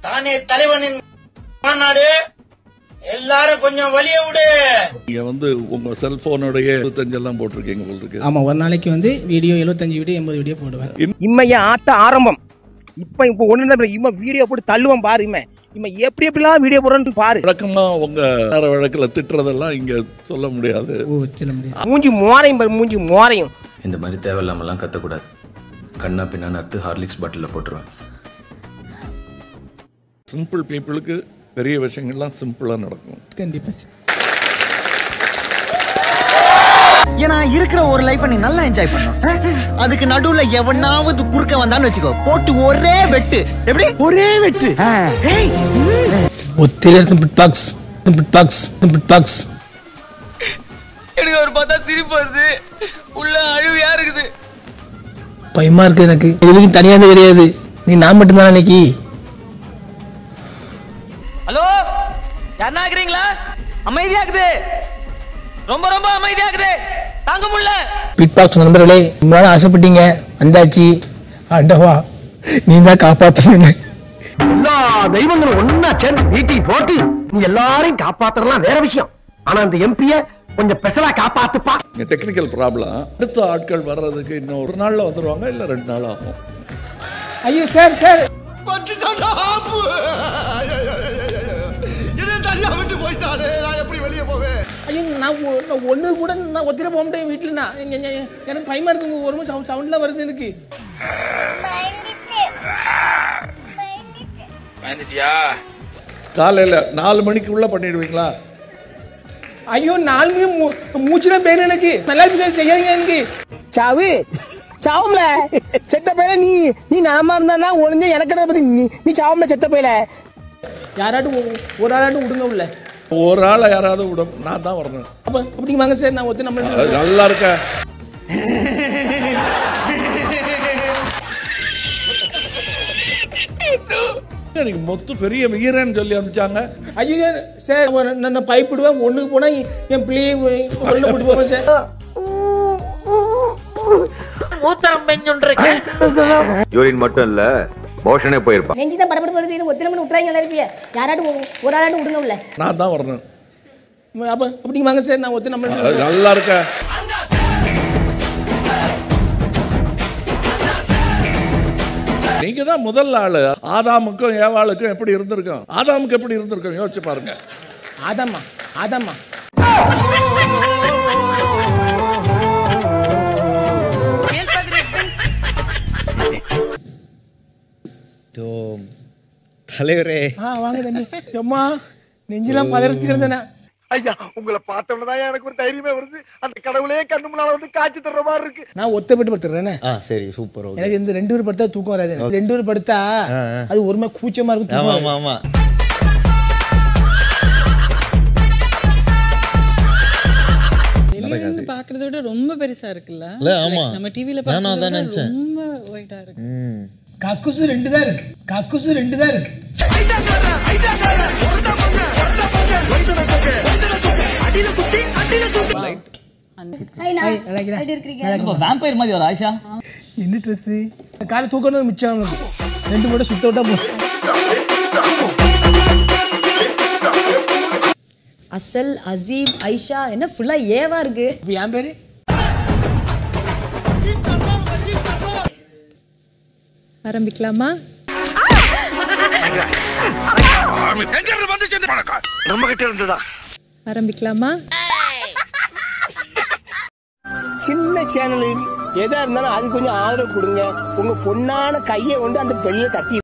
தானே தலைவனின் மாநாடு எல்லாரும் கொஞ்சம் வழிய விடு நீங்க வந்து உங்க செல்போனுடைய இருபத்தஞ்செல்லாம் போட்டிருக்கீங்க போல் இருக்கு ஆமா ஒரு நாளைக்கு வந்து வீடியோ எழுபத்தஞ்சு வீடியோ எண்பது வீடியோ போடுவேன் இம்மைய ஆட்ட ஆரம்பம் இப்ப இப்ப ஒண்ணு இம்ம வீடியோ போட்டு தள்ளுவான் பாரு இம்ம இம்ம எப்படி எப்படிலாம் வீடியோ போடுறன்னு பாரு வழக்கமா உங்க நேர வழக்குல திட்டுறதெல்லாம் இங்க சொல்ல முடியாது ஓ சொல்ல முடியாது மூஞ்சி மோரையும் பாரு மூஞ்சி மோரையும் இந்த மாதிரி தேவையில்லாமலாம் கத்தக்கூடாது கண்ணா பின்னா நத்து ஹார்லிக்ஸ் பாட்டிலில் போட்டுருவேன் சிம்பிள் பீப்புளுக்கு பெரிய விஷயங்கள்லாம் சிம்பிளா நடக்கும் கண்டிப்பா சார். ஏன்னா இருக்கிற ஒரு லைஃப் நீ நல்லா என்ஜாய் பண்ணும் அதுக்கு நடுவுல எவனாவது குறுக்க வந்தான்னு வச்சுக்கோ போட்டு ஒரே வெட்டு எப்படி ஒரே வெட்டு ஏய், ஒத்தில இருக்கும் beat box beat box beat box எனக்கு அவர் பார்த்தா சிரிப்பு வருது உள்ள அழுவியா இருக்குது பயமா இருக்கு எனக்கு எதுவும் தனியா இருந்து கிடையாது நீ நான் மட்டும்தான் அன்னைக்கு ஹலோ யாருன்னா இருக்கிறீங்களா அமைதியா இருக்குது ரொம்ப ரொம்ப அமைதியா இருக்குது தாங்க முடியல பிட் பாக்ஸ் நண்பர்களே உங்களால ஆசைப்பட்டீங்க வந்தாச்சு அண்டவா நீ தான் காப்பாத்தணும் எல்லா தெய்வங்களும் ஒன்னா சேர்ந்து மீட்டிங் போட்டு நீ எல்லாரையும் காப்பாத்துறலாம் வேற விஷயம் ஆனா அந்த எம்பிய கொஞ்சம் ஸ்பெஷலா காப்பாத்துப்பா இங்க டெக்னிக்கல் ப்ராப்ளம் அடுத்த ஆட்கள் வர்றதுக்கு இன்னும் ஒரு நாள்ல வந்துருவாங்க இல்ல ரெண்டு நாள் ஆகும் ஐயோ சார் சார் ஐயோ நான் ஒ- நான் ஒண்ணு கூட நான் ஒத்திர போக முடியும் வீட்டுல நான் எ- எ- எ- எனக்கு பயமா இருக்குங்க ஒரு நிமிஷம் சவுண்ட்லாம் வருது எனக்கு காலையில நாலு மணிக்கு உள்ள பண்ணிடுவீங்களா ஐயோ நாலு மணி மூ- மூச்சுலாம் பேர் எனக்கு நல்லா இருக்கு செய்யாதீங்க எனக்கு சாவு சாவும்ல செத்த பையல நீ நீ நலமா இருந்தா ஒளிஞ்ச எனக்கு பத்தி நீ நீ சாவும்ல செத்த பையல யாராட்டும் ஒ- ஒரு ஆளாட்டும் விடுங்க உள்ள ஒரு ஆளை யாராவது விட நான் தான் வரணும் அப்ப அப்படி வாங்க சார் நான் ஒத்து நம்ம அது நல்லா இருக்க எனக்கு மொத்த பெரிய வீரன்னு சொல்லி அனுப்பிச்சாங்க ஐயோ சார் ஒரு- நான் நான் பயப்படுவேன் ஒண்ணுக்கு போனா என் பிள்ளையை உள்ள கூட்டு போவேன் சார் யூரின் மட்டும் இல்ல மோஷனே போயிருப்பான் நெஞ்சு தான் படப்பட வருது இது ஒத்திர மணி விட்டுறாங்க எல்லாரும் இருப்பிய யாராட்டும் ஒரு- ஒரு ஆளாட்டும் விடுங்க உள்ள நான் தான் வரணும் அப்ப அப்படி வாங்க சார் நான் ஒத்து நம்ம அது நல்லா இருக்க நீங்க தான் முதல் ஆளு ஆதாமுக்கும் ஏவாளுக்கும் எப்படி இருந்திருக்கும் ஆதாமுக்கு எப்படி இருந்திருக்கும் யோசிச்சு பாருங்க ஆதாம்மா ஆதாம்மா தலைவரே ஆ வாங்க தம்பி சும்மா நெஞ்செல்லாம் பதறிச்சு கிடந்தேன் ஐயா உங்களை பார்த்தோம்னா எனக்கு ஒரு தைரியமே வருது அந்த கடவுளே கண்ணு முன்னால வந்து காட்சி தர்ற மாதிரி இருக்கு நான் ஒத்தப்பட்டு படுத்துறேனே ஆ சரி சூப்பர் ஓகே எனக்கு இந்த ரெண்டு பேர் படுத்தா தூக்கம் வராது எனக்கு. ரெண்டு பேர் படுத்தா ஆ, ஆ. அது ஒரு மாதிரி கூச்சமா இருக்கும் ஆமா தூக்கம் ஆமா வராது. ஆமா வெளிய இருந்து பாக்குறத விட ரொம்ப பெருசா இருக்குல்ல இல்ல, ஆமா. நம்ம டிவில நானும் பாக்குறத அதான் விட நினைச்சேன். ரொம்ப ஒயிட்டா இருக்கு ம் கக்குசு ரெண்டு தான் இருக்கு கக்குசு ரெண்டு தான் இருக்கு எப்படி இருக்கிறீங்க வேம்பயர் மாதிரி ஒரு ஆயிஷா என்ன ட்ரெஸ் காலை தூக்கணும் மிச்சம் நமக்கு. ரெண்டு மட்டும் சுத்த விட்டா போதும் அசல் அசீம் ஐஷா என்ன ஃபுல்லா ஏவா இருக்கு இப்போ என் பேரு ஆரம்பிக்கலாமா ஆரம்பிக்கலாமா சின்ன சேனல் எதா இருந்தாலும் அது கொஞ்சம் ஆதரவு கொடுங்க உங்க பொண்ணான கையை கொண்டு அந்த பெண்ணில தட்டி